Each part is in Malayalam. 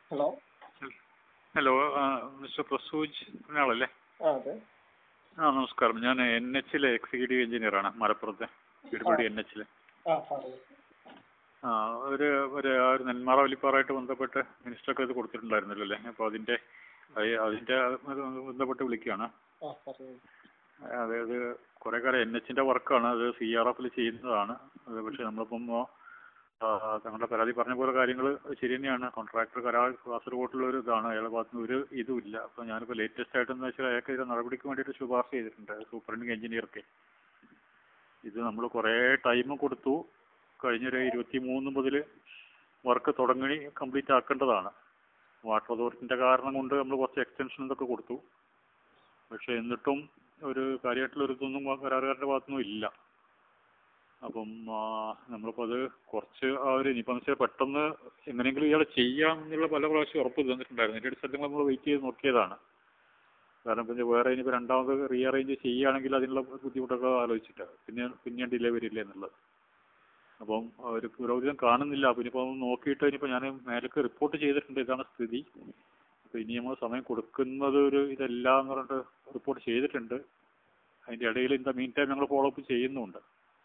ഹലോ ഹലോ മിസ്റ്റർ പ്രസൂജ് ആളല്ലേ ആ അതെ ആ നമസ്കാരം ഞാൻ എൻ എച്ചിലെ എക്സിക്യൂട്ടീവ് എഞ്ചിനീയറാണ് മലപ്പുറത്തെ ഇടുപടി എൻ എച്ചിലെ ആ പറയൂ ആ ഒരു ഒരു ആ ഒരു നെന്മാറ വലിപ്പാറായിട്ട് ബന്ധപ്പെട്ട് മിനിസ്റ്റർക്ക് ഇത് കൊടുത്തിട്ടുണ്ടായിരുന്നല്ലോ അല്ലേ അപ്പോൾ അതിൻ്റെ അത് അതിൻ്റെ അത് ബന്ധപ്പെട്ട് വിളിക്കുകയാണ് ആ പറയൂ അതായത് കുറേ കാലം എൻ എച്ചിൻ്റെ വർക്കാണ് അത് സി ആർ എഫിൽ ചെയ്യുന്നതാണ് അത് പക്ഷേ നമ്മളിപ്പം ആ, തങ്ങളുടെ പരാതി പറഞ്ഞ പോലെ കാര്യങ്ങൾ ശരി തന്നെയാണ് കോൺട്രാക്ടർ കരാർ കാസർഗോട്ടുള്ള ഒരു ഇതാണ് അയാളുടെ ഭാഗത്ത് നിന്ന് ഒരു ഇതും ഇല്ല അപ്പോൾ ഞാനിപ്പോൾ ലേറ്റസ്റ്റ് ആയിട്ടെന്ന് വെച്ചാൽ അയാൾക്കെതിരെ നടപടിക്ക് വേണ്ടിയിട്ട് ശുപാർശ ചെയ്തിട്ടുണ്ട് സൂപ്രണ്ടിങ് എഞ്ചിനീയർക്ക് ഇത് നമ്മൾ കുറേ ടൈം കൊടുത്തു കഴിഞ്ഞൊരു ഇരുപത്തി മൂന്ന് മുതൽ വർക്ക് തുടങ്ങി കംപ്ലീറ്റ് ആക്കേണ്ടതാണ് വാട്ടർ അതോറിറ്റിൻ്റെ കാരണം കൊണ്ട് നമ്മൾ കുറച്ച് എക്സ്റ്റൻഷൻ ഇതൊക്കെ കൊടുത്തു പക്ഷേ എന്നിട്ടും ഒരു കാര്യമായിട്ടുള്ള ഒരു ഇതൊന്നും കരാറുകാരുടെ ഭാഗത്തുനിന്നും ഇല്ല അപ്പം ആ, നമ്മളിപ്പോൾ അത് കുറച്ച് ആ ഒരു ഇനിയിപ്പം വെച്ചാൽ പെട്ടെന്ന് എങ്ങനെയെങ്കിലും ഇയാൾ ചെയ്യാം എന്നുള്ള പല പ്രാവശ്യം ഉറപ്പ് തന്നിട്ടുണ്ടായിരുന്നു അതിൻ്റെ അടിസ്ഥാനത്തിൽ നമ്മൾ വെയിറ്റ് ചെയ്ത് നോക്കിയതാണ് കാരണം പിന്നെ വേറെ ഇനിയിപ്പോൾ രണ്ടാമത് റീഅറേഞ്ച് ചെയ്യുകയാണെങ്കിൽ അതിനുള്ള ബുദ്ധിമുട്ടൊക്കെ ആലോചിച്ചിട്ട് പിന്നെ പിന്നെ ഡിലേ വരില്ല എന്നുള്ളത് അപ്പം ഒരു പുരോഗതി കാണുന്നില്ല അപ്പോൾ ഇനിയിപ്പോൾ ഒന്ന് നോക്കിയിട്ട് ഇനിയിപ്പോൾ ഞാൻ മേലേക്ക് റിപ്പോർട്ട് ചെയ്തിട്ടുണ്ട് ഇതാണ് സ്ഥിതി അപ്പോൾ ഇനി നമ്മൾ സമയം കൊടുക്കുന്നത് ഒരു ഇതല്ല എന്ന് പറഞ്ഞിട്ട് റിപ്പോർട്ട് ചെയ്തിട്ടുണ്ട് അതിൻ്റെ ഇടയിൽ ഇൻ ദ മീൻ ടൈം ഞങ്ങൾ ഫോളോ അപ്പ് ചെയ്യുന്നുണ്ട്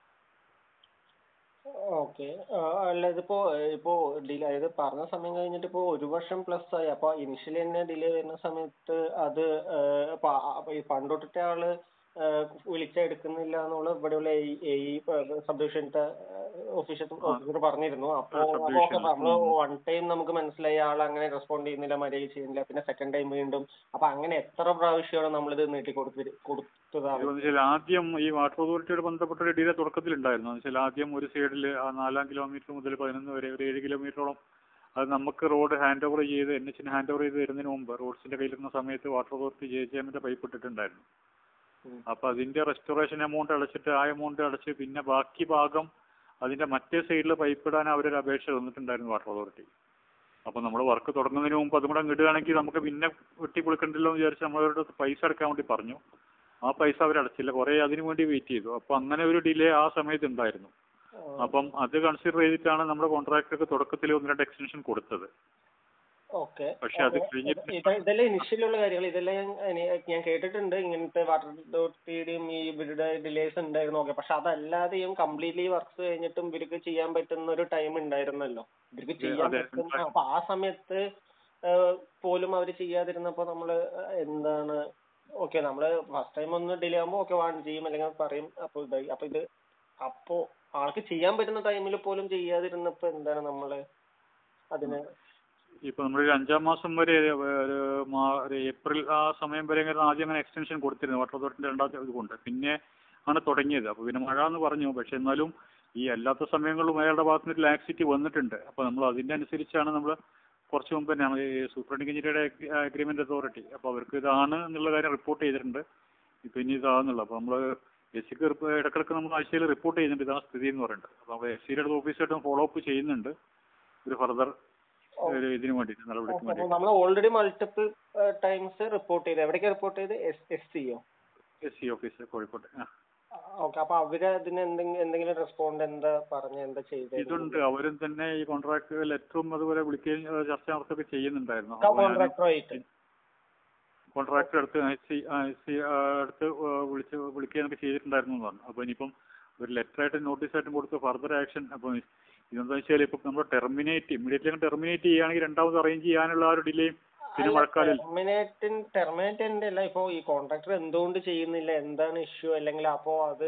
ഓക്കെ അല്ല ഇതിപ്പോ ഇപ്പോ ഡിലേ അതായത് പറഞ്ഞ സമയം കഴിഞ്ഞിട്ട് ഇപ്പോ ഒരു വർഷം പ്ലസ് ആയി അപ്പൊ ഇനിഷ്യലി തന്നെ ഡിലേ വരുന്ന സമയത്ത് അത് ഏഹ്, അപ്പൊ ആ- അപ്പൊ ഈ പണ്ട് തൊട്ടിട്ടേ ആള് ഏഹ്, വിളിച്ചെടുക്കുന്നില്ല എന്നുള്ള ഇവിടെയുള്ള എ ഇ സബ് ഡിവിഷനത്തെ ഓഫീസർ ഓഫീസർ പറഞ്ഞിരുന്നു അപ്പൊ ആ, sub അപ്പൊ division. ഓക്കെ നമ്മള് ഉം. വൺ ടൈം നമുക്ക് മനസ്സിലായി ആൾ അങ്ങനെ റെസ്പോണ്ട് ചെയ്യുന്നില്ല മര്യാദ ചെയ്യുന്നില്ല പിന്നെ സെക്കൻഡ് ടൈം വീണ്ടും അപ്പൊ അങ്ങനെ എത്ര പ്രാവശ്യമാണ് നമ്മളിത് നീട്ടി കൊടുത്തി കൊടുത്തതാണ് എന്ന് വെച്ചാൽ ആദ്യം ഈ വാട്ടർ അതോറിറ്റിയോട് ബന്ധപ്പെട്ട ഒരു ഡിലേ തുടക്കത്തിലുണ്ടായിരുന്നു എന്ന് വെച്ചാൽ ആദ്യം ഒരു സൈഡിൽ ആ നാലാം കിലോമീറ്റർ മുതൽ പതിനൊന്ന് വരെ ഒരു ഏഴ് കിലോമീറ്ററോളം അത് നമുക്ക് റോഡ് ഹാൻഡ് ഓവർ ചെയ്ത് എൻ എച്ചിന് ഹാൻഡ് ഓവർ ചെയ്ത് വരുന്നതിന് മുമ്പ് റോഡ്സിന്റെ കയ്യിലിരുന്ന സമയത്ത് വാട്ടർ അതോറിറ്റി ജെ ജെ എമ്മിന്റെ പൈപ്പ് ഇട്ടിട്ടുണ്ടായിരുന്നു ഉം. അപ്പോൾ അതിന്റെ റെസ്റ്റോറേഷൻ എമൗണ്ട് അടച്ചിട്ട് ആ എമൗണ്ട് അടച്ച് പിന്നെ ബാക്കി ഭാഗം അതിന്റെ മറ്റേ സൈഡിൽ പൈപ്പ് ഇടാൻ അവരൊരു അപേക്ഷ തന്നിട്ടുണ്ടായിരുന്നു വാട്ടർ അതോറിറ്റി അപ്പോൾ നമ്മൾ വർക്ക് തുടങ്ങുന്നതിന് മുമ്പ് അതും കൂടെ ഇടുകയാണെങ്കിൽ നമുക്ക് പിന്നെ വെട്ടി കൊടുക്കണ്ടല്ലോ എന്ന് വിചാരിച്ച് നമ്മളവരുടെ പൈസ അടക്കാൻ വേണ്ടി പറഞ്ഞു ആ പൈസ അവർ അടച്ചില്ല കുറേ അതിനു വേണ്ടി വെയിറ്റ് ചെയ്തു അപ്പോൾ അങ്ങനെ ഒരു ഡിലേ ആ സമയത്ത് ഉണ്ടായിരുന്നു അപ്പം അത് കൺസിഡർ ചെയ്തിട്ടാണ് നമ്മുടെ കോൺട്രാക്ടർക്ക് തുടക്കത്തിൽ ഒന്ന് രണ്ട് എക്സ്റ്റൻഷൻ കൊടുത്തത് ഓക്കെ പക്ഷെ അത് കഴിഞ്ഞിട്ട് ഇതെല്ലാം ഇനിഷ്യലുള്ള കാര്യങ്ങൾ ഇതെല്ലാം ഞാൻ ഇനി- ഞാൻ കേട്ടിട്ടുണ്ട് ഇങ്ങനത്തെ വാട്ടർ അതോറിറ്റിയുടെയും ഈ ഇവരുടെ ഡിലേസ് ഉണ്ടായിരുന്നു ഓക്കെ പക്ഷെ അതല്ലാതെയും കംപ്ലീറ്റ്ലി വർക്ക്സ് കഴിഞ്ഞിട്ടും ഇവർക്ക് ചെയ്യാൻ പറ്റുന്ന ഒരു ടൈം ഉണ്ടായിരുന്നല്ലോ ഇവർക്ക് ചെയ്യാൻ അതെ, പറ്റും ഉണ്ടായിരുന്നു. അപ്പൊ ആ സമയത്ത് ഏഹ്, പോലും അവർ ചെയ്യാതിരുന്നപ്പോ നമ്മള് എന്താണ് ഓക്കെ നമ്മള് ഫസ്റ്റ് ടൈം ഒന്ന് ഡിലേ ആകുമ്പോ ഓക്കെ വാൺ ചെയ്യും അല്ലെങ്കിൽ പറയും അപ്പൊ ഇതായി അപ്പൊ ഇത് അപ്പോ ആൾക്ക് ചെയ്യാൻ പറ്റുന്ന ടൈമിൽ പോലും ചെയ്യാതിരുന്നപ്പോ എന്താണ് നമ്മള് അതിന് ഇപ്പൊ നമ്മൾ ഒരു അഞ്ചാം മാസം വരെ ഒരു മാ- ഒരു ഏപ്രിൽ ആ സമയം വരെ ഇങ്ങനെ ആദ്യം അങ്ങനെ എക്സ്റ്റൻഷൻ കൊടുത്തിരുന്നു വാട്ടർ അതോറിറ്റിന്റെ രണ്ടാമത്തെ ഇത് കൊണ്ട് പിന്നെ ആണ് തുടങ്ങിയത് അപ്പോൾ പിന്നെ മഴ എന്ന് പറഞ്ഞു പക്ഷെ എന്നാലും ഈ അല്ലാത്ത സമയങ്ങളിലും അയാളുടെ ഭാഗത്ത് നിന്ന് ലാക്സിറ്റി വന്നിട്ടുണ്ട് അപ്പോൾ നമ്മൾ അതിന്റെ അനുസരിച്ചാണ് നമ്മൾ കുറച്ച് മുമ്പ് തന്നെയാണ് ഈ സൂപ്രണ്ടിങ് എഞ്ചിനീയറുടെ അഗ്രിമെന്റ് അതോറിറ്റി അപ്പോൾ അവർക്ക് ഇതാണ് എന്നുള്ള കാര്യം റിപ്പോർട്ട് ചെയ്തിട്ടുണ്ട് ഇപ്പൊ ഇനി ഇതാണെന്നുള്ളത് അപ്പോൾ നമ്മൾ എസ് സിക്ക് ഇടക്കിടക്ക് നമ്മൾ ആഴ്ചയിൽ റിപ്പോർട്ട് ചെയ്യുന്നുണ്ട് ഇതാണ് സ്ഥിതി എന്ന് പറയുന്നുണ്ട് അപ്പോൾ നമ്മൾ എസ് സിയുടെ ഓഫീസായിട്ട് ഫോളോ അപ്പ് ചെയ്യുന്നുണ്ട് ഒരു ഫർദർ ഒരു ഇതിന് വേണ്ടിയിട്ട് നടപടിക്ക് വേണ്ടി നമ്മൾ ഓൾറെഡി മൾട്ടിപ്പിൾ ടൈംസ് റിപ്പോർട്ട് ചെയ്ത് എവിടേക്ക് റിപ്പോർട്ട് ചെയ്ത് എസ് എസ് സിയോ എസ് സി ഓഫീസ് കോഴിക്കോട് ആ ഓക്കെ അപ്പൊ അവര് അതിന് എന്തെങ്കിലും എന്തെങ്കിലും റെസ്പോണ്ട് എന്താ പറഞ്ഞ എന്താ ചെയ്തത് ഇതുണ്ട് അവരും തന്നെ ഈ കോൺട്രാക്ട് ലെറ്ററും അതുപോലെ വിളിക്കുകയും ഏഹ് ചർച്ച നടത്തുകയൊക്കെ ചെയ്യുന്നുണ്ടായിരുന്നു അപ്പോൾ ഞാൻ കോൺട്രാക്ടറായിട്ട് കോൺട്രാക്ടർ അടുത്ത് എസ് സി എസ് സി അടുത്ത് ഏഹ് വിളിച്ച് വിളിക്കുകയൊക്കെ ചെയ്തിട്ടുണ്ടായിരുന്നു എന്ന് പറഞ്ഞു അപ്പോൾ ഇനിയിപ്പം ഒരു ലെറ്റർ ആയിട്ട് നോട്ടീസ് ആയിട്ടും കൊടുത്ത് ഫർദർ ആക്ഷൻ അപ്പോൾ ഇതെന്താ വെച്ചാൽ ഇപ്പം നമ്മൾ ടെർമിനേറ്റ് ഇമ്മീഡിയറ്റ്ലി ടെർമിനേറ്റ് ചെയ്യുകയാണെങ്കിൽ രണ്ടാമത് അറേഞ്ച് ചെയ്യാനുള്ള ആ ഒരു ഡിലേയും പിന്നെ മഴക്കാലം ടെർമിനേറ്റ് ടെർമിനേറ്റ് അല്ല ഇപ്പൊ ഈ കോൺട്രാക്ടർ എന്തുകൊണ്ട് ചെയ്യുന്നില്ല എന്താണ് ഇഷ്യൂ അല്ലെങ്കിൽ അപ്പോ അത്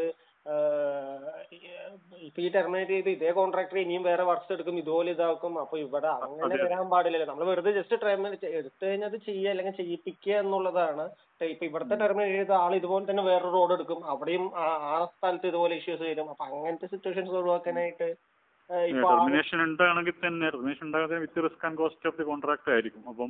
ഏഹ്, ഇപ്പൊ ഈ ടെർമിനേറ്റ് ചെയ്ത് ഇതേ കോൺട്രാക്ടർ ഇനിയും വേറെ വർക്ക്സ് എടുക്കും ഇതുപോലെ ഇതാക്കും അപ്പൊ ഇവിടെ അങ്ങനെ അതെ. വരാൻ പാടില്ലല്ലോ നമ്മൾ വെറുതെ ജസ്റ്റ് ടെർമിനേറ്റ് എടുത്തു കഴിഞ്ഞാൽ അത് ചെയ്യുക അല്ലെങ്കിൽ ചെയ്യിപ്പിക്കുക എന്നുള്ളതാണ് ഇപ്പൊ ഇവിടുത്തെ ടെർമിനേറ്റ് ചെയ്ത ആൾ ഇതുപോലെ തന്നെ വേറൊരു റോഡ് എടുക്കും അവിടെയും ആ- ആ സ്ഥലത്ത് ഇതുപോലെ ഇഷ്യൂസ് വരും അപ്പൊ അങ്ങനത്തെ സിറ്റുവേഷൻസ് ഒഴിവാക്കാനായിട്ട് ഏഹ്, ഇപ്പൊ ആ- ടെർമിനേഷൻ ഉണ്ടാണെങ്കിൽ തന്നെ ടെർമിനേഷൻ ഉണ്ടാകാതെ with risk and cost of the contract ആയിരിക്കും അപ്പം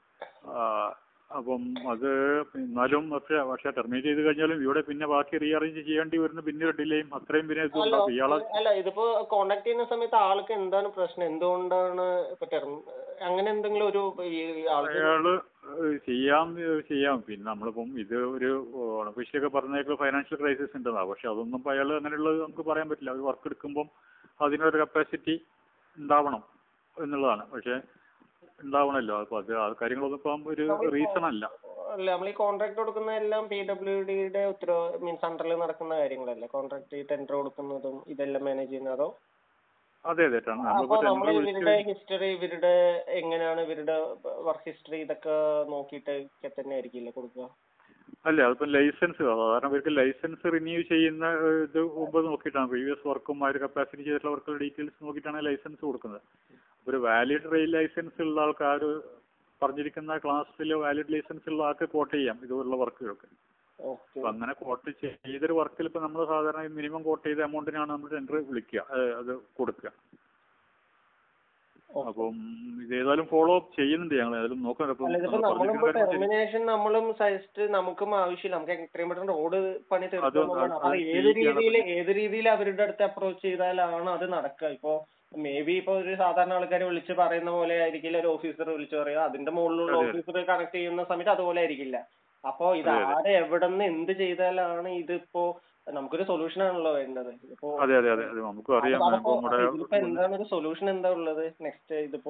ആ, അപ്പം അത് എന്നാലും പക്ഷേ പക്ഷേ ടെർമിനേറ്റ് ചെയ്ത് കഴിഞ്ഞാലും ഇവിടെ പിന്നെ ബാക്കി റീഅറേഞ്ച് ചെയ്യേണ്ടി വരുന്ന പിന്നെ ഒരു ഡിലേയും അത്രയും പിന്നെ ഇത് അല്ല ഉണ്ടാവും ഇയാളെ അല്ല ഇതിപ്പോ കോണ്ടാക്ട് ചെയ്യുന്ന സമയത്ത് ആൾക്ക് എന്താണ് പ്രശ്നം എന്തുകൊണ്ടാണ് ഇപ്പൊ ടെർം അങ്ങനെ എന്തെങ്കിലും ഒരു ഈ ആൾക്ക് അയാള് ഏഹ് ചെയ്യാം ഏഹ് ചെയ്യാം പിന്നെ നമ്മളിപ്പം ഇത് ഒരു ഓണഫീഷ്യലൊക്കെ പറഞ്ഞേക്കുള്ള ഫൈനാൻഷ്യൽ ക്രൈസിസ് ഉണ്ടെന്നാ പക്ഷെ അതൊന്നും ഇപ്പം അയാൾ അങ്ങനെയുള്ളത് നമുക്ക് പറയാൻ പറ്റില്ല ഒരു വർക്ക് എടുക്കുമ്പം അതിനൊരു കപ്പാസിറ്റി ഉണ്ടാവണം എന്നുള്ളതാണ് പക്ഷേ ഉണ്ടാവണമല്ലോ അപ്പോൾ അത് ആ കാര്യങ്ങളൊന്നും ഇപ്പം ഒരു റീസൺ അല്ല അല്ല നമ്മൾ ഈ കോൺട്രാക്ട് കൊടുക്കുന്ന എല്ലാം പി ഡബ്ല്യു ഡിയുടെ ഉത്തരവ് മീൻസ് അണ്ടറിൽ നടക്കുന്ന കാര്യങ്ങളല്ലേ കോൺട്രാക്ട് ടെൻഡർ കൊടുക്കുന്നതും ഇതെല്ലാം മാനേജ് ചെയ്യുന്നതോ അതെ അതെ ട്ടാ. അപ്പൊ നമ്മളിപ്പോൾ നമ്മൾ ടെൻഡർ ഇവരുടെ ഹിസ്റ്ററി ഇവരുടെ എങ്ങനെയാണ് ഇവരുടെ വർക്ക് ഹിസ്റ്ററി ഇതൊക്കെ നോക്കിയിട്ട് തന്നെ ആയിരിക്കില്ലേ കൊടുക്കുക അല്ല അതിപ്പം ലൈസൻസ് സാധാരണ ഇവർക്ക് ലൈസൻസ് റിന്യൂ ചെയ്യുന്ന ഏഹ്, ഇത് മുമ്പ് നോക്കിയിട്ടാണ് പ്രീവിയസ് വർക്കും ആ ഒരു കപ്പാസിറ്റി ചെയ്തിട്ടുള്ള വർക്കുകളുടെ ഡീറ്റെയിൽസ് നോക്കിയിട്ടാണ് ലൈസൻസ് കൊടുക്കുന്നത് ഒരു വാലിഡ് റെയിൽ ലൈസൻസ് ഉള്ള ആൾക്കാർ പറഞ്ഞിരിക്കുന്ന ക്ലാസ്സിൽ വാലിഡ് ലൈസൻസ് ഉള്ള ആൾക്ക് കോട്ട് ചെയ്യാം ഇതുപോലുള്ള വർക്കുകൾക്ക് ഓക്കെ അപ്പം അങ്ങനെ കോട്ട് ചെയ്തൊരു വർക്കിൽ ഇപ്പം നമ്മൾ സാധാരണ മിനിമം കോട്ട് ചെയ്ത എമൗണ്ടിനാണ് നമ്മൾ ടെൻഡർ വിളിക്കുക ഏഹ്, അത് കൊടുക്കുക അപ്പം ഇത് ഏതായാലും ഫോളോ അപ്പ് ചെയ്യുന്നുണ്ട് ഞങ്ങൾ ഏതായാലും നോക്കാം അപ്പം അല്ല ഇതിപ്പോ നമ്മൾ നമ്മളിപ്പോ പറഞ്ഞിരിക്കുന്ന കാര്യം ശരി. ടെർമിനേഷൻ നമ്മളും സജസ്റ്റ് നമുക്കും ആവശ്യമില്ല നമുക്ക് എത്രയും പെട്ടെന്ന് റോഡ് പണി അത് തീർക്കണം അത് അത് ഏത് ചെയ്യിക്കുകയാണ് രീതിയിൽ ഏത് രീതിയിൽ അവരുടെ അടുത്ത് അപ്രോച്ച് ചെയ്താലാണ് അത് നടക്കുക ഇപ്പോ മേ ബി ഇപ്പൊ ഒരു സാധാരണ ആൾക്കാർ വിളിച്ച് പറയുന്ന പോലെ ആയിരിക്കില്ല ഒരു ഓഫീസർ വിളിച്ച് പറയുക അതിന്റെ മുകളിലുള്ള അതെ, അതെ. ഓഫീസർ കണക്ട് ചെയ്യുന്ന സമയത്ത് അതുപോലെ ആയിരിക്കില്ല അപ്പോ ഇത് അതെ, അതെ. ആരെ എവിടെ നിന്ന് എന്ത് ചെയ്താലാണ് ഇതിപ്പോ നമുക്കൊരു സൊല്യൂഷൻ ആണല്ലോ വേണ്ടത് ഇപ്പോ അതെ അതെ അതെ അതെ നമുക്കും അറിയാം അപ്പൊ ഇപ്പം നമ്മുടെ ഇതിപ്പോ എന്താണ് ഒരു സൊല്യൂഷൻ എന്താ ഉള്ളത് നെക്സ്റ്റ് ഇതിപ്പോ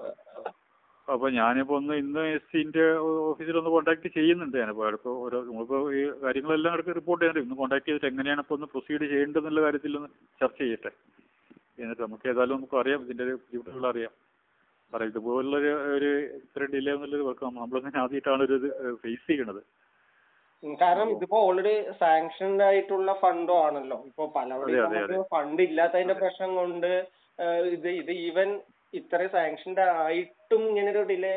അപ്പോൾ ഞാനിപ്പോൾ ഒന്ന് ഇന്ന് എസ് സിൻ്റെ ഓഫീസിലൊന്ന് കോൺടാക്ട് ചെയ്യുന്നുണ്ട് ഞാനിപ്പോൾ ഇപ്പോൾ ഓരോ നമ്മളിപ്പോൾ ഈ കാര്യങ്ങളെല്ലാം ഇടയ്ക്ക് റിപ്പോർട്ട് ചെയ്യുന്നുണ്ട് ഇന്ന് കോൺടാക്ട് ചെയ്തിട്ട് എങ്ങനെയാണ് ഇപ്പോൾ ഒന്ന് പ്രൊസീഡ് ചെയ്യേണ്ടതെന്നുള്ള കാര്യത്തിലൊന്ന് ചർച്ച ചെയ്യട്ടെ എന്നിട്ട് നമുക്ക് ഏതായാലും നമുക്ക് അറിയാം ഇതിൻ്റെ ഒരു ബുദ്ധിമുട്ടുകൾ അറിയാം പറയാം ഇതുപോലുള്ളൊരു ഒരു ഇത്ര ഡിലേ എന്നുള്ളൊരു വർക്ക് നമ്മളിങ്ങനെ ആദ്യമായിട്ടാണ് ഒരു ഇത് ഫേസ് ചെയ്യണത് ഉം, കാരണം ഇതിപ്പോ ഓൾറെഡി സാങ്ഷൻഡ് ആയിട്ടുള്ള ഫണ്ടോ ആണല്ലോ ഇപ്പൊ പലവിടെയും അതെ, അതെ, നമുക്ക് ഫണ്ട് ഇല്ലാത്തതിന്റെ പ്രശ്നം കൊണ്ട് ഏഹ്, ഇത് ഇത് ഈവൻ ഇത്ര സാങ്ഷൻഡ് ആയിട്ടും ഇങ്ങനെ ഒരു ഡിലേ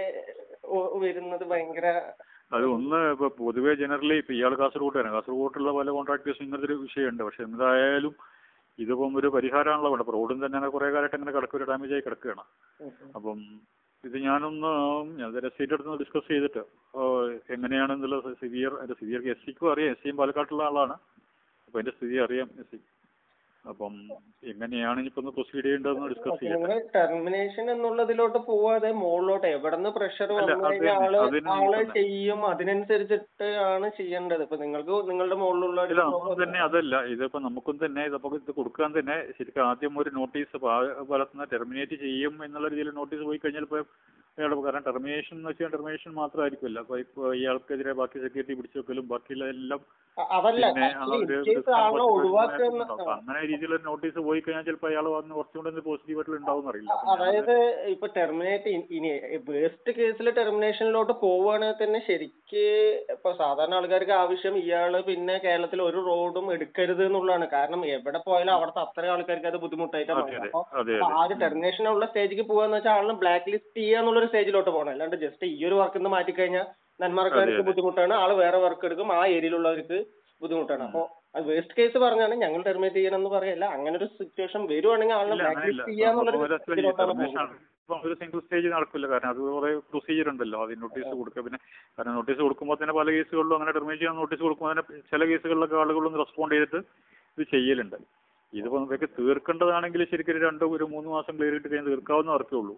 വരുന്നത് ഭയങ്കര അത് ഒന്ന് ഇപ്പോൾ പൊതുവേ ജനറലി ഇപ്പോൾ ഇയാൾ കാസർഗോഡാണ് കാസർഗോഡുള്ള പല കോൺട്രാക്ടേഴ്സും ഇങ്ങനത്തെ ഒരു വിഷയമുണ്ട് പക്ഷെ എന്തായാലും ഇതിപ്പം ഒരു പരിഹാരമാണല്ലോ വേണ്ടത് അപ്പോൾ റോഡും തന്നെ അങ്ങനെ കുറേ കാലമായിട്ട് അങ്ങനെ കിടക്കുക ഒരു ഡാമേജ് ആയി കിടക്കുകയാണ് ഉം, ഉം. അപ്പം ഇത് ഞാനൊന്ന് ഞാൻ രസീൻ്റെ അടുത്ത് ഡിസ്കസ് ചെയ്തിട്ട് ഓ, എങ്ങനെയാണെന്നുള്ള സിവിയർ എൻ്റെ സിവിയർ എസ് സിക്കും അറിയാം എസ് സിയും പാലക്കാട്ടുള്ള ആളാണ് അപ്പോൾ എൻ്റെ സ്ഥിതി അറിയാം എസ് സി അപ്പം എങ്ങനെയാണ് ഇനിയിപ്പോൾ ഒന്ന് പ്രൊസീഡ് ചെയ്യേണ്ടതെന്ന് ഡിസ്കസ് ഓക്കെ ചെയ്യട്ടെ നിങ്ങൾ ടെർമിനേഷൻ എന്നുള്ളതിലോട്ട് പോവാതെ മുകളിലോട്ട് എവിടെന്ന് പ്രഷർ അല്ല, വന്നു അത് കഴിഞ്ഞാൽ തന്നെ, ആള് അതിന് ആള് നോക്കുന്നത്. ചെയ്യും അതിനനുസരിച്ചിട്ട് ആണ് ചെയ്യേണ്ടത് ഇപ്പൊ നിങ്ങൾക്ക് നിങ്ങളുടെ മുകളിലുള്ള ഒരു ഇല്ല നമുക്ക് തന്നെ അതല്ല ഇതിപ്പോൾ നമുക്കും തന്നെ ഇതിപ്പോൾ ഇത് കൊടുക്കാൻ തന്നെ ശരിക്കും ആദ്യം ഒരു നോട്ടീസ് പലത്തുനിന്ന് ടെർമിനേറ്റ് ചെയ്യും എന്നുള്ള രീതിയിൽ നോട്ടീസ് പോയി കഴിഞ്ഞാൽ ഇപ്പോൾ ഇയാൾ കാരണം ടെർമിനേഷൻ എന്ന് വെച്ചാൽ ടെർമിനേഷൻ മാത്രമായിരിക്കുമല്ല അപ്പോൾ ഇപ്പോൾ ഇയാൾക്കെതിരെ ബാക്കി സെക്യൂരിറ്റി പിടിച്ചു വെക്കലും ബാക്കിയുള്ള എല്ലാം അ- അതല്ല പിന്നെ ആ actually ഒരു in case ആളെ ഒഴിവാക്കുന്ന അപ്പൊ അങ്ങനെ രീതിയിലുള്ള നോട്ടീസ് പോയി കഴിഞ്ഞാൽ ചിലപ്പോൾ അയാൾ വന്ന് കുറച്ചുകൂടെ പോസിറ്റീവ് ആയിട്ടുള്ള ഉണ്ടാവും അറിയില്ല അപ്പൊ ഞാൻ അതായത് ഇപ്പൊ ടെർമിനേറ്റ് ഇനി വേസ്റ്റ് കേസിൽ ടെർമിനേഷനിലോട്ട് പോവുകയാണെങ്കിൽ തന്നെ ശരിക്ക് ഇപ്പൊ സാധാരണ ആൾക്കാർക്ക് ആവശ്യം ഇയാള് പിന്നെ കേരളത്തിൽ ഒരു റോഡും എടുക്കരുത് എന്നുള്ളതാണ് കാരണം എവിടെ പോയാലും അവിടുത്തെ അത്രയും ആൾക്കാർക്ക് അത് ബുദ്ധിമുട്ടായിട്ടാണ് അതെ പറയുന്നത് അതെ അപ്പൊ അതെ അപ്പൊ ആ അതെ ഒരു ടെർമിനേഷനുള്ള സ്റ്റേജിലേക്ക് പോകാന്ന് വെച്ചാൽ ആളിനെ ബ്ലാക്ക് ലിസ്റ്റ് ചെയ്യുക എന്നുള്ളൊരു സ്റ്റേജിലോട്ട് പോകണം അല്ലാണ്ട് ജസ്റ്റ് ഈ ഒരു വർക്ക് നിന്ന് മാറ്റിക്കഴിഞ്ഞാൽ നന്മറക്കാർക്ക് അതെ, അതെ. ബുദ്ധിമുട്ടാണ് ആള് വേറെ വർക്ക് എടുക്കും ആ ഏരിയയിലുള്ളവർക്ക് ബുദ്ധിമുട്ടാണ് അപ്പൊ അത് വേസ്റ്റ് കേസ് പറഞ്ഞാണ് ഞങ്ങൾ ടെർമിനേറ്റ് ചെയ്യണം എന്ന് പറയല്ല അങ്ങനെ ഒരു സിറ്റുവേഷൻ വരുവാണെങ്കിൽ ആളിനെ ഇല്ല ബ്ലാക്ക് അങ്ങനെയില്ല ലിസ്റ്റ് ചെയ്യാന്നുള്ളൊരു അപ്പോൾ ഒരു ഇതിലോട്ടാണ് termination പോകുന്നത് ആണ്. ഇപ്പം ഒരു സിംഗിൾ സ്റ്റേജ് നടക്കില്ല കാരണം അത് കുറേ പ്രൊസീജിയർ ഉണ്ടല്ലോ അതിന് നോട്ടീസ് കൊടുക്കുക പിന്നെ കാരണം നോട്ടീസ് കൊടുക്കുമ്പോൾ തന്നെ പല കേസുകളിലും അങ്ങനെ ടെർമിനേറ്റ് ചെയ്യാൻ നോട്ടീസ് കൊടുക്കുമ്പോൾ തന്നെ ചില കേസുകളിലൊക്കെ ആളുകളൊന്ന് റെസ്പോണ്ട് ചെയ്തിട്ട് ഇത് ചെയ്യലുണ്ട് ഇതിപ്പോൾ നമുക്ക് തീർക്കേണ്ടതാണെങ്കിൽ ശരിക്കും ഒരു രണ്ട് ഒരു മൂന്ന് മാസം ക്ലിയർ ഇട്ട് കഴിഞ്ഞ് തീർക്കാവുന്ന വർക്കേ ഉള്ളൂ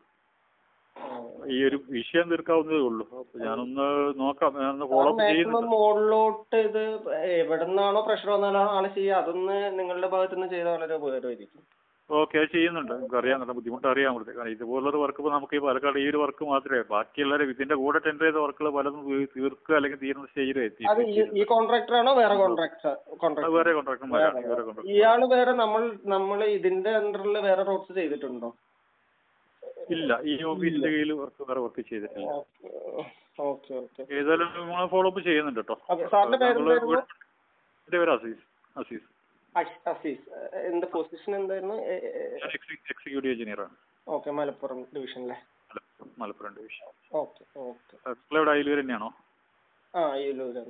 ഈ ഒരു വിഷയം തീർക്കാവുന്നതേ ഉള്ളൂ അപ്പോൾ ഞാനൊന്ന് നോക്കാം ഞാനൊന്ന് ഫോളോ അപ്പ് മാക്സിമം ചെയ്യുന്നുണ്ട് മുകളിലോട്ട് ഇത് എവിടെ നിന്നാണോ പ്രഷർ വന്നാലാണോ ആള് ചെയ്യുക അതൊന്ന് നിങ്ങളുടെ ഭാഗത്ത് നിന്ന് ചെയ്താൽ വളരെ ഉപകാരമായിരിക്കും ഓക്കെ അത് ചെയ്യുന്നുണ്ട് നമുക്കറിയാം നല്ല ബുദ്ധിമുട്ട് അറിയാം കൊടുത്തത് കാരണം ഇതുപോലൊരു വർക്ക് ഇപ്പോൾ നമുക്ക് ഈ പാലക്കാട് ഈ ഒരു വർക്ക് മാത്രമേ ബാക്കിയുള്ളവരെ ഇതിന്റെ കൂടെ ടെൻഡർ ചെയ്ത വർക്കുകൾ പലതും തീ- തീർക്കുക അല്ലെങ്കിൽ തീരുന്ന സ്റ്റേജിൽ എത്തി അത് ഈ ഈ കോൺട്രാക്ടർ ആണോ വേറെ കോൺട്രാക്ടർ അത് കോൺട്രാക്ടർ വേറെ കോൺട്രാക്ടർമാരാണ് വേറെ കോൺട്രാക്ടർ ഇയാള് വേറെ നമ്മൾ നമ്മൾ ഇതിന്റെ അണ്ടറിൽ വേറെ റോഡ്സ് ചെയ്തിട്ടുണ്ടോ ഇല്ല ഈ ഓഫീസിന്റെ കീഴിൽ വർക്ക് വേറെ വർക്ക് ചെയ്തിട്ടില്ല ഓക്കെ ഓക്കെ ഏതായാലും നമ്മൾ ഫോളോ അപ്പ് ചെയ്യുന്നുണ്ട് കേട്ടോ ഓക്കെ സാറിന്റെ പേരെന്തായിരുന്നു എന്റെ പേര് അസീസ് അസീസ് അഷ്- അസീസ് ഏഹ് എന്ത് പൊസിഷൻ എന്തായിരുന്നു ഞാൻ എക്സിക്യൂട്ടീവ് എഞ്ചിനീയറാണ് ഓക്കെ മലപ്പുറം ഡിവിഷനിലെ Malappuram Malappuram division okay okay എവിടെ അയലൂർ തന്നെയാണോ ആ ഏലൂർ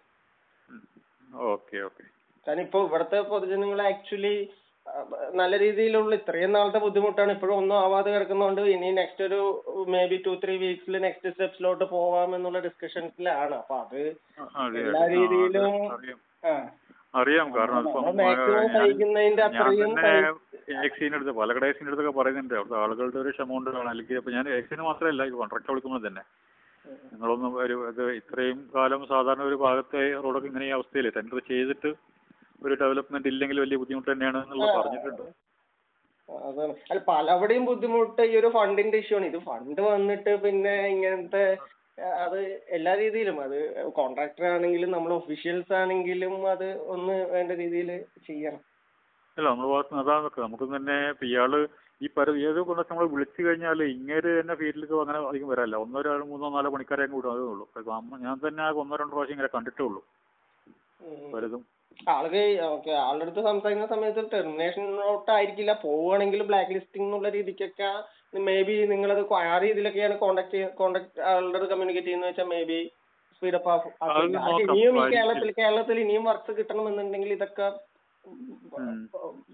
ഓക്കെ ഓക്കെ കാരണം ഇപ്പൊ ഇവിടുത്തെ പൊതുജനങ്ങൾ ആക്ച്വലി നല്ല രീതിയിലുള്ള ഇത്രയും നാളത്തെ ബുദ്ധിമുട്ടാണ് ഇപ്പോഴും ഒന്നും ആവാതെ കിടക്കുന്നതുകൊണ്ട് ഇനി നെക്സ്റ്റ് ഒരു മേ ബി ടു ത്രീ വീക്സിൽ നെക്സ്റ്റ് സ്റ്റെപ്സിലോട്ട് പോവാമെന്നുള്ള ഡിസ്കഷൻസിലാണ് അപ്പൊ അത് അതെ എല്ലാ അതെ ആ, രീതിയിലും അത് അറിയാം ആ അറിയാം കാരണം ഇപ്പം മാക്സിമം ഞാൻ- സഹിക്കുന്നതിന്റെ ഞാൻ അത്രയും തന്നെ എക്സിന്റെ അടുത്ത് പാലക്കാട് എക്സിന്റെ അടുത്തൊക്കെ പറയുന്നുണ്ട് അവിടുത്തെ ആളുകളുടെ ഒരു എമൗണ്ട് കാണാം അല്ലെങ്കിൽ ഇപ്പൊ ഞാൻ എക്സിന് മാത്രമല്ല ഈ കോൺട്രാക്ട് വിളിക്കുമ്പോൾ തന്നെ നിങ്ങളൊന്നും ഒരു ഇത് ഇത്രയും കാലം സാധാരണ ഒരു ഭാഗത്തെ റോഡൊക്കെ ഇങ്ങനെ ഈ അവസ്ഥയിൽ ടെൻഡർ ചെയ്തിട്ട് ഒരു ഡെവലപ്മെന്റ് ഇല്ലെങ്കിൽ വലിയ ബുദ്ധിമുട്ട് തന്നെയാണ് എന്നുള്ളത് പറഞ്ഞിട്ടുണ്ട് അതാണ് അല്ല പലവിടെയും ബുദ്ധിമുട്ട് ഈ ഒരു ഫണ്ടിന്റെ ഇഷ്യൂ ആണ് ഇത് ഫണ്ട് വന്നിട്ട് പിന്നെ ഇങ്ങനത്തെ ആ, അത് എല്ലാ രീതിയിലും അത് കോൺട്രാക്ടർ ആണെങ്കിലും നമ്മൾ ഒഫീഷ്യൽസ് ആണെങ്കിലും അത് ഒന്ന് വേണ്ട രീതിയിൽ ചെയ്യണം അല്ല നമ്മുടെ ഭാഗത്ത് നിന്ന് അതാണ് നോക്കുക നമുക്ക് തന്നെ ഇപ്പം ഇയാള് ഈ പര ഏത് കൊണ്ടൊക്കെ നമ്മൾ വിളിച്ചു കഴിഞ്ഞാൽ ഇങ്ങേര് തന്നെ ഫീൽഡിലേക്ക് അങ്ങനെ അധികം വരാല്ല ഒന്നോ രണ്ടോ മൂന്നോ നാലോ പണിക്കാരെ അങ്ങ് വിടും അതേ ഉള്ളൂ ഇപ്പം അമ്മ ഞാൻ തന്നെ ആകെ ഒന്നോ രണ്ടോ പ്രാവശ്യം ഇങ്ങനെ കണ്ടിട്ടേ ഉള്ളൂ ഉം. പലതും ആൾക്ക് ഓക്കെ ആളുടെ അടുത്ത് സംസാരിക്കുന്ന സമയത്ത് ടെർമിനേഷൻ നോട്ട് ആയിരിക്കില്ല പോവുകയാണെങ്കിൽ ബ്ലാക്ക് ലിസ്റ്റിംഗ് എന്നുള്ള രീതിക്കൊക്കെ മേ ബി നിങ്ങളത് കൊ- ആ രീതിയിലൊക്കെയാണ് കോണ്ടാക്ട് കോണ്ടാക്ട് ആളുടെ അടുത്ത് കമ്മ്യൂണിക്കേറ്റ് ചെയ്യുന്നത് വെച്ചാൽ മേ ബി സ്പീഡപ്പ് അത് നോക്കാം. ഇനിയും ഈ ആയിരിക്കും. കേരളത്തിൽ കേരളത്തിൽ ഇനിയും വർക്ക്സ് കിട്ടണമെന്നുണ്ടെങ്കിൽ ഇതൊക്കെ ഉം.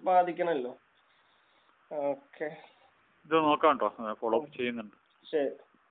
ബാധിക്കണല്ലോ ഓക്കെ ഇത് നോക്കാം കേട്ടോ ഫോളോ അപ്പ് ചെയ്യുന്നുണ്ട് ശരി